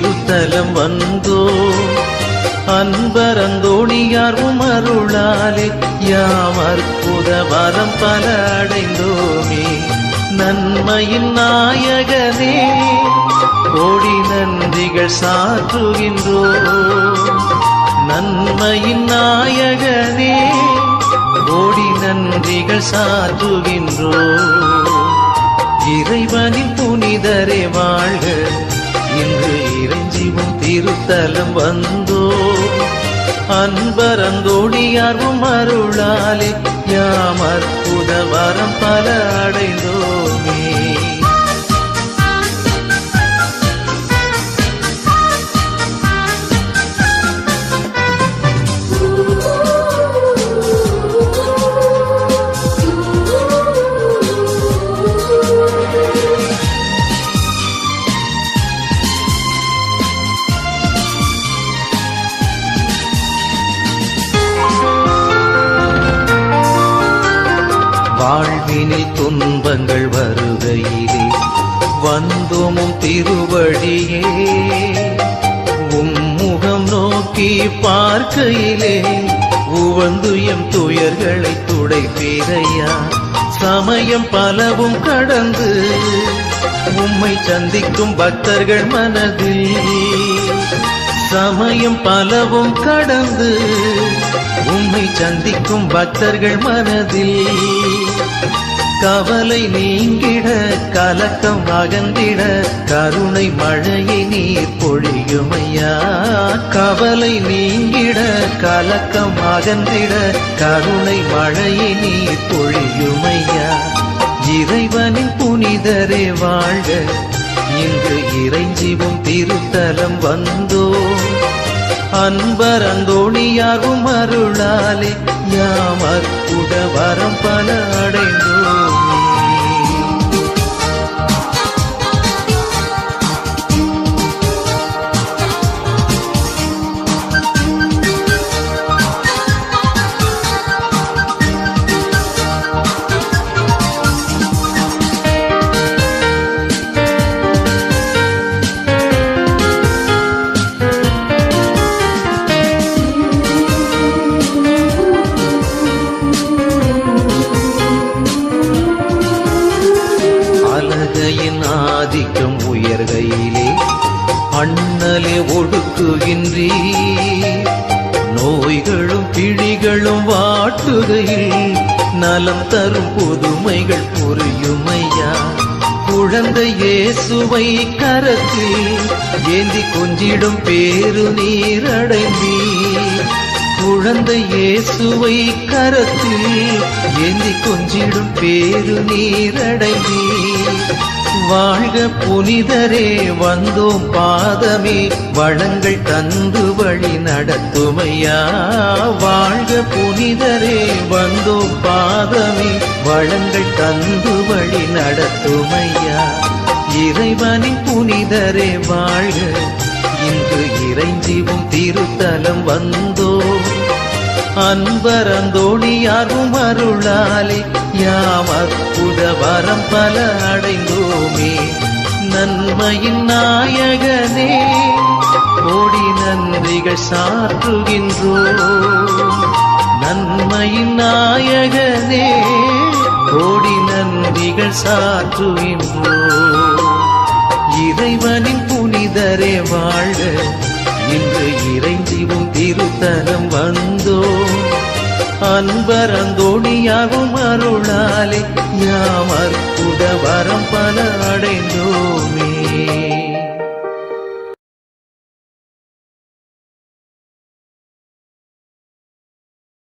திருத்தலம் வந்தோ அன்பரந்தோணியார் உமருளாலே யாம் அற்புத வரம் பல அடைந்தோமே நன்மையின் நாயகனே கோடி நன்றிகள் சாற்றுகின்றோ நன்மையின் நாயகனே கோடி நன்றிகள் சாற்றுகின்றோ இறைவனின் புனிதரே வாழ்க இன்று இறைஞ்சிவும் திருத்தலம் வந்தோ அன்பரந்தோடியார்வும் அருளாலே யாம் அற்புத வரம் பல அடைந்தோமே வாழ்வினில் துன்பங்கள் வருகையிலே வந்தோமும் திருவடியே உம்முகம் நோக்கி பார்க்கையிலே உவந்து எம் துயர்களை துடைப்பீரையா சமயம் பலவும் கடந்து உம்மை சந்திக்கும் பக்தர்கள் மனதில் சமயம் பலவும் கடந்து உம்மை சந்திக்கும் பக்தர்கள் மனதில் கவலை நீங்கிட கலக்கம் அகந்திட கருணை மழையை நீர் பொழியுமையா கவலை நீங்கிட கலக்கம் அகந்திட கருணை மழையை நீர் பொழியுமையா இறைவனின் புனிதரே வாழ்க இன்று இறைஞ்சிவும் திருத்தலம் வந்தோ அன்பரந்தோணியாகும் அருளாலே யாம் அற்புத வரம் பல அடைந்தோமே அழகையின் ஆதிக்கம் உயர்கையிலே அண்ணலே ஒடுக்குகின்றீ நோய்களும் பிழிகளும் வாட்டுகையில் நலம் தரும் புதுமைகள் புரியுமையா குழந்தை இயேசுவை கரத்தில் ஏந்தி கொஞ்சிடும் பேரு நீரடைந்தீ குழந்தை இயேசுவை கரத்தில் ஏந்தி கொஞ்சிடும் பேரு நீரடைந்தீ வாழ்க புனிதரே வந்தோம் பாதமே வளங்கள் தந்து வழி நடத்துமையா வாழ்க புனிதரே வந்தோம் பாதமே வளங்கள் தந்து வழி நடத்துமையா இறைவனின் புனிதரே வாழ்க இன்று இறைஞ்சிவும் திருத்தலம் வந்தோ அன்பரந்தோணியாரும் அருளாலே யாம் அற்புத வரம் பல அடைந்தோமே நன்மையின் நாயகனே கோடி நன்றிகள் சாற்றுகின்றோம் நன்மையின் நாயகனே கோடி நன்றிகள் சாற்றுகின்றோம் இறைவனின் புனிதரே வாழ்க இன்று இறைஞ்சிவும் திருத்தலம் வந்தோ அன்பரந்தோணியாகும் அருளாலே யாம் அற்புத வரம் பல அடைந்தோமே